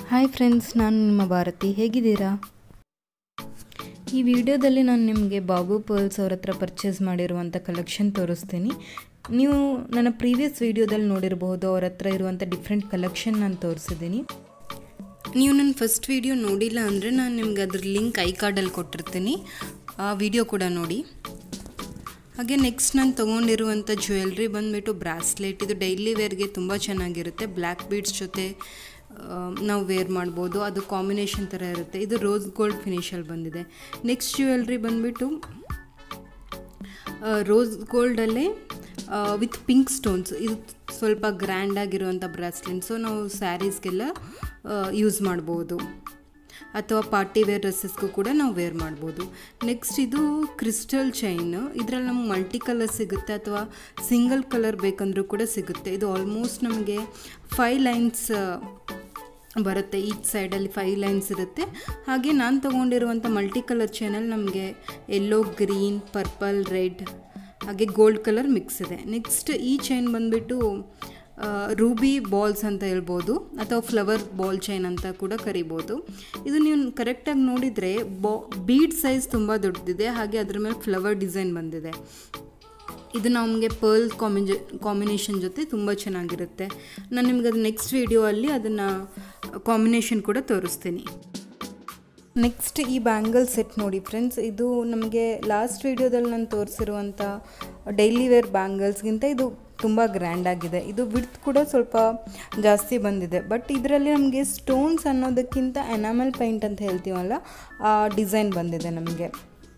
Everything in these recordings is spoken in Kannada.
ಹಾಯ್ ಫ್ರೆಂಡ್ಸ್ ನಾನು ನಿಮ್ಮ ಭಾರತಿ ಹೇಗಿದ್ದೀರಾ ಈ ವಿಡಿಯೋದಲ್ಲಿ ನಾನು ನಿಮಗೆ ಬಾಬು ಪರ್ಲ್ಸ್ ಅವ್ರ ಹತ್ರ ಪರ್ಚೇಸ್ ಮಾಡಿರುವಂಥ ಕಲೆಕ್ಷನ್ ತೋರಿಸ್ತೀನಿ ನೀವು ನನ್ನ ಪ್ರೀವಿಯಸ್ ವಿಡಿಯೋದಲ್ಲಿ ನೋಡಿರಬಹುದು ಅವ್ರ ಹತ್ರ ಇರುವಂಥ ಡಿಫ್ರೆಂಟ್ ಕಲೆಕ್ಷನ್ ನಾನು ತೋರಿಸಿದ್ದೀನಿ ನೀವು ನನ್ನ ಫಸ್ಟ್ ವಿಡಿಯೋ ನೋಡಿಲ್ಲ ಅಂದರೆ ನಾನು ನಿಮ್ಗೆ ಅದ್ರ ಲಿಂಕ್ ಐ ಕಾರ್ಡಲ್ಲಿ ಕೊಟ್ಟಿರ್ತೀನಿ ಆ ವಿಡಿಯೋ ಕೂಡ ನೋಡಿ ಹಾಗೆ ನೆಕ್ಸ್ಟ್ ನಾನು ತೊಗೊಂಡಿರುವಂಥ ಜ್ಯುವೆಲ್ರಿ ಬಂದುಬಿಟ್ಟು ಬ್ರಾಸ್ಲೆಟ್ ಇದು ಡೈಲಿ ವೇರ್ಗೆ ತುಂಬ ಚೆನ್ನಾಗಿರುತ್ತೆ ಬ್ಲ್ಯಾಕ್ ಬೀಡ್ಸ್ ಜೊತೆ ಆ, ನಾವು ವೇರ್ ಮಾಡ್ಬೋದು ಅದು ಕಾಂಬಿನೇಷನ್ ಥರ ಇರುತ್ತೆ ಇದು ರೋಸ್ ಗೋಲ್ಡ್ ಫಿನಿಷಲ್ಲಿ ಬಂದಿದೆ ನೆಕ್ಸ್ಟ್ ಜ್ಯುವೆಲ್ರಿ ಬಂದುಬಿಟ್ಟು ರೋಸ್ ಗೋಲ್ಡಲ್ಲೇ ವಿತ್ ಪಿಂಕ್ ಸ್ಟೋನ್ಸ್ ಇದು ಸ್ವಲ್ಪ ಗ್ರ್ಯಾಂಡ್ ಆಗಿರುವಂಥ ಬ್ರಾಸ್ಲೆಟ್ ಸೊ ನಾವು ಸ್ಯಾರೀಸ್ಗೆಲ್ಲ ಯೂಸ್ ಮಾಡ್ಬೋದು ಅಥವಾ ಪಾರ್ಟಿ ವೇರ್ ಡ್ರೆಸ್ಸಸ್ಗೂ ಕೂಡ ನಾವು ವೇರ್ ಮಾಡ್ಬೋದು ನೆಕ್ಸ್ಟ್ ಇದು ಕ್ರಿಸ್ಟಲ್ ಚೈನ್ ಇದರಲ್ಲಿ ನಮ್ಗೆ ಮಲ್ಟಿ ಕಲರ್ ಸಿಗುತ್ತೆ ಅಥವಾ ಸಿಂಗಲ್ ಕಲರ್ ಬೇಕಂದ್ರೂ ಕೂಡ ಸಿಗುತ್ತೆ ಇದು ಆಲ್ಮೋಸ್ಟ್ ನಮಗೆ ಫೈವ್ ಲೈನ್ಸ್ ಬರುತ್ತೆ ಈಚ್ ಸೈಡಲ್ಲಿ ಫೈವ್ ಲೈನ್ಸ್ ಇರುತ್ತೆ ಹಾಗೆ ನಾನು ತೊಗೊಂಡಿರುವಂಥ ಮಲ್ಟಿ ಕಲರ್ ಚೈನಲ್ಲಿ ನಮಗೆ ಯೆಲ್ಲೋ ಗ್ರೀನ್ ಪರ್ಪಲ್ ರೆಡ್ ಹಾಗೆ ಗೋಲ್ಡ್ ಕಲರ್ ಮಿಕ್ಸ್ ಇದೆ ನೆಕ್ಸ್ಟ್ ಈ ಚೈನ್ ಬಂದುಬಿಟ್ಟು ರೂಬಿ ಬಾಲ್ಸ್ ಅಂತ ಹೇಳ್ಬೋದು ಅಥವಾ ಫ್ಲವರ್ ಬಾಲ್ ಚೈನ್ ಅಂತ ಕೂಡ ಕರಿಬೋದು ಇದು ನೀವು ಕರೆಕ್ಟಾಗಿ ನೋಡಿದರೆ ಬಾ ಬೀಡ್ ಸೈಜ್ ತುಂಬ ದೊಡ್ಡದಿದೆ ಹಾಗೆ ಅದ್ರ ಮೇಲೆ ಫ್ಲವರ್ ಡಿಸೈನ್ ಬಂದಿದೆ ಇದು ನಮಗೆ ಪರ್ಲ್ ಕಾಂಬಿಜ ಕಾಂಬಿನೇಷನ್ ಜೊತೆ ತುಂಬ ಚೆನ್ನಾಗಿರುತ್ತೆ ನಾನು ನಿಮ್ಗೆ ಅದು ನೆಕ್ಸ್ಟ್ ವೀಡಿಯೋ ಅಲ್ಲಿ ಅದನ್ನು ಕಾಂಬಿನೇಷನ್ ಕೂಡ ತೋರಿಸ್ತೀನಿ ನೆಕ್ಸ್ಟ್ ಈ ಬ್ಯಾಂಗಲ್ ಸೆಟ್ ನೋಡಿ ಫ್ರೆಂಡ್ಸ್ ಇದು ನಮಗೆ ಲಾಸ್ಟ್ ವೀಡಿಯೋದಲ್ಲಿ ನಾನು ತೋರಿಸಿರುವಂಥ ಡೈಲಿ ವೇರ್ ಬ್ಯಾಂಗಲ್ಸ್ಗಿಂತ ಇದು ತುಂಬ ಗ್ರ್ಯಾಂಡ್ ಆಗಿದೆ ಇದು ವಿಡ್ತ್ ಕೂಡ ಸ್ವಲ್ಪ ಜಾಸ್ತಿ ಬಂದಿದೆ ಬಟ್ ಇದರಲ್ಲಿ ನಮಗೆ ಸ್ಟೋನ್ಸ್ ಅನ್ನೋದಕ್ಕಿಂತ ಎನಾಮಲ್ ಪೈಂಟ್ ಅಂತ ಹೇಳ್ತೀವಲ್ಲ ಆ ಡಿಸೈನ್ ಬಂದಿದೆ ನಮಗೆ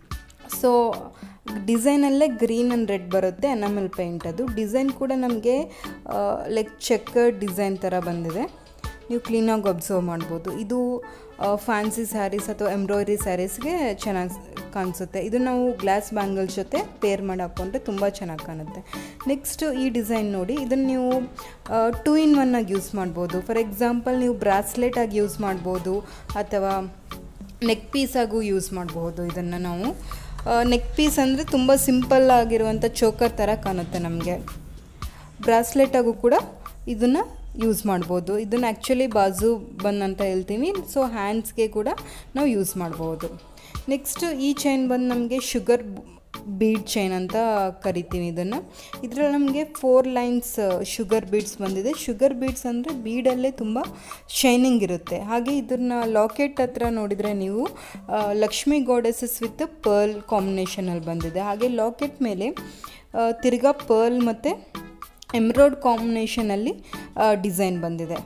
ಸೊ ಡಿಸೈನಲ್ಲೇ ಗ್ರೀನ್ ಆ್ಯಂಡ್ ರೆಡ್ ಬರುತ್ತೆ ಎನಾಮಲ್ ಪೇಂಟ್ ಅದು ಡಿಸೈನ್ ಕೂಡ ನಮಗೆ ಲೈಕ್ ಚೆಕ್ಕರ್ ಡಿಸೈನ್ ಥರ ಬಂದಿದೆ ನೀವು ಕ್ಲೀನಾಗಿ ಅಬ್ಸರ್ವ್ ಮಾಡ್ಬೋದು ಇದು ಫ್ಯಾನ್ಸಿ ಸ್ಯಾರೀಸ್ ಅಥವಾ ಎಂಬ್ರಾಯ್ಡ್ರಿ ಸ್ಯಾರೀಸ್ಗೆ ಚೆನ್ನಾಗಿ ಕಾಣಿಸುತ್ತೆ ಇದು ನಾವು ಗ್ಲಾಸ್ ಬ್ಯಾಂಗಲ್ಸ್ ಜೊತೆ ಪೇರ್ ಮಾಡಿ ಹಾಕ್ಕೊಂಡ್ರೆ ತುಂಬ ಚೆನ್ನಾಗಿ ಕಾಣುತ್ತೆ ನೆಕ್ಸ್ಟ್ ಈ ಡಿಸೈನ್ ನೋಡಿ ಇದನ್ನು ನೀವು ಟೂ ಇನ್ ಒನ್ ಆಗಿ ಯೂಸ್ ಮಾಡ್ಬೋದು ಫಾರ್ ಎಕ್ಸಾಂಪಲ್ ನೀವು ಬ್ರಾಸ್ಲೆಟ್ ಆಗಿ ಯೂಸ್ ಮಾಡ್ಬೋದು ಅಥವಾ ನೆಕ್ ಪೀಸಾಗೂ ಯೂಸ್ ಮಾಡಬಹುದು ಇದನ್ನು ನಾವು ನೆಕ್ ಪೀಸ್ ಅಂದರೆ ತುಂಬ ಸಿಂಪಲ್ ಆಗಿರುವಂಥ ಚೋಕರ್ ಥರ ಕಾಣುತ್ತೆ ನಮಗೆ ಬ್ರಾಸ್ಲೆಟಾಗೂ ಕೂಡ ಇದನ್ನು ಯೂಸ್ ಮಾಡ್ಬೋದು ಇದನ್ನು ಆ್ಯಕ್ಚುಲಿ ಬಾಜು ಬನ್ ಅಂತ ಹೇಳ್ತೀವಿ ಸೊ ಹ್ಯಾಂಡ್ಸ್ಗೆ ಕೂಡ ನಾವು ಯೂಸ್ ಮಾಡ್ಬೋದು ನೆಕ್ಸ್ಟ್ ಈ ಚೈನ್ ಬಂದು ನಮಗೆ ಶುಗರ್ ಬೀಡ್ ಚೈನ್ ಅಂತ ಕರಿತೀವಿ ಇದನ್ನು ಇದರಲ್ಲಿ ನಮಗೆ ಫೋರ್ ಲೈನ್ಸ್ ಶುಗರ್ ಬೀಡ್ಸ್ ಬಂದಿದೆ ಶುಗರ್ ಬೀಡ್ಸ್ ಅಂದರೆ ಬೀಡಲ್ಲೇ ತುಂಬ ಶೈನಿಂಗ್ ಇರುತ್ತೆ ಹಾಗೆ ಇದನ್ನು ಲಾಕೆಟ್ ಹತ್ರ ನೋಡಿದರೆ ನೀವು ಆ, ಲಕ್ಷ್ಮಿ ಗೋಡೆಸಸ್ ವಿತ್ ಪರ್ಲ್ ಕಾಂಬಿನೇಷನಲ್ಲಿ ಬಂದಿದೆ ಹಾಗೆ ಲಾಕೆಟ್ ಮೇಲೆ ಆ, ತಿರ್ಗಾ ಪರ್ಲ್ ಮತ್ತು ಎಮ್ರಾಯ್ಡ್ ಕಾಂಬಿನೇಷನಲ್ಲಿ ಡಿಸೈನ್ ಬಂದಿದೆ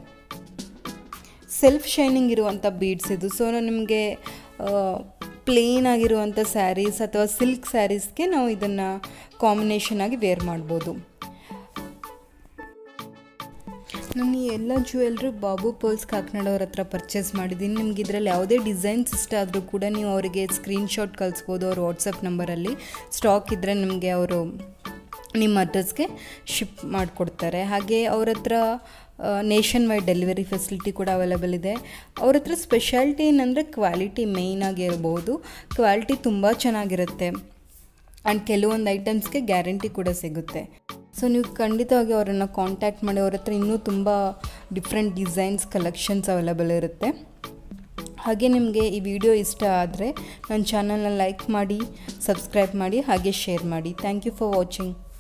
ಸೆಲ್ಫ್ ಶೈನಿಂಗ್ ಇರುವಂಥ ಬೀಡ್ಸ್ ಇದು ಸೊ ನಿಮಗೆ ಪ್ಲೇನ್ ಆಗಿರುವಂಥ ಸ್ಯಾರೀಸ್ ಅಥವಾ ಸಿಲ್ಕ್ ಸ್ಯಾರೀಸ್ಗೆ ನಾವು ಇದನ್ನು ಕಾಂಬಿನೇಷನ್ ಆಗಿ ವೇರ್ ಮಾಡ್ಬೋದು ನಾನು ಈ ಎಲ್ಲ ಜ್ಯುವೆಲ್ರಿ ಬಾಬು ಪರ್ಲ್ಸ್ ಕಾಕ್ನಾಡ್ ಅವ್ರ ಹತ್ರ ಪರ್ಚೇಸ್ ಮಾಡಿದ್ದೀನಿ ನಿಮ್ಗೆ ಇದರಲ್ಲಿ ಯಾವುದೇ ಡಿಸೈನ್ಸ್ ಇಷ್ಟ ಆದರೂ ಕೂಡ ನೀವು ಅವರಿಗೆ ಸ್ಕ್ರೀನ್ಶಾಟ್ ಕಳಿಸ್ಬೋದು ಅವ್ರ ವಾಟ್ಸಪ್ ನಂಬರಲ್ಲಿ ಸ್ಟಾಕ್ ಇದ್ದರೆ ನಿಮಗೆ ಅವರು ನಿಮ್ಮ ಅಡ್ರೆಸ್ಗೆ ಶಿಪ್ ಮಾಡಿಕೊಡ್ತಾರೆ ಹಾಗೆ ಅವ್ರ ಹತ್ರ ನೇಷನ್ ವೈಡ್ ಡೆಲಿವರಿ ಫೆಸಿಲಿಟಿ ಕೂಡ ಅವೈಲೇಬಲ್ ಇದೆ ಅವ್ರ ಹತ್ರ ಸ್ಪೆಷಾಲಿಟಿ ಏನಂದರೆ ಕ್ವಾಲಿಟಿ ಮೇಯ್ನ್ ಆಗಿರ್ಬೋದು ಕ್ವಾಲಿಟಿ ತುಂಬ ಚೆನ್ನಾಗಿರುತ್ತೆ ಆ್ಯಂಡ್ ಕೆಲವೊಂದು ಐಟಮ್ಸ್ಗೆ ಗ್ಯಾರಂಟಿ ಕೂಡ ಸಿಗುತ್ತೆ ಸೊ ನೀವು ಖಂಡಿತವಾಗಿ ಅವರನ್ನು ಕಾಂಟ್ಯಾಕ್ಟ್ ಮಾಡಿ ಅವ್ರ ಹತ್ರ ಇನ್ನೂ ತುಂಬ ಡಿಫ್ರೆಂಟ್ ಡಿಸೈನ್ಸ್ ಕಲೆಕ್ಷನ್ಸ್ ಅವೈಲೇಬಲ್ ಇರುತ್ತೆ ಹಾಗೆ ನಿಮಗೆ ಈ ವಿಡಿಯೋ ಇಷ್ಟ ಆದರೆ ನನ್ನ ಚಾನಲ್ನ ಲೈಕ್ ಮಾಡಿ ಸಬ್ಸ್ಕ್ರೈಬ್ ಮಾಡಿ ಹಾಗೆ ಶೇರ್ ಮಾಡಿ ಥ್ಯಾಂಕ್ ಯು ಫಾರ್ ವಾಚಿಂಗ್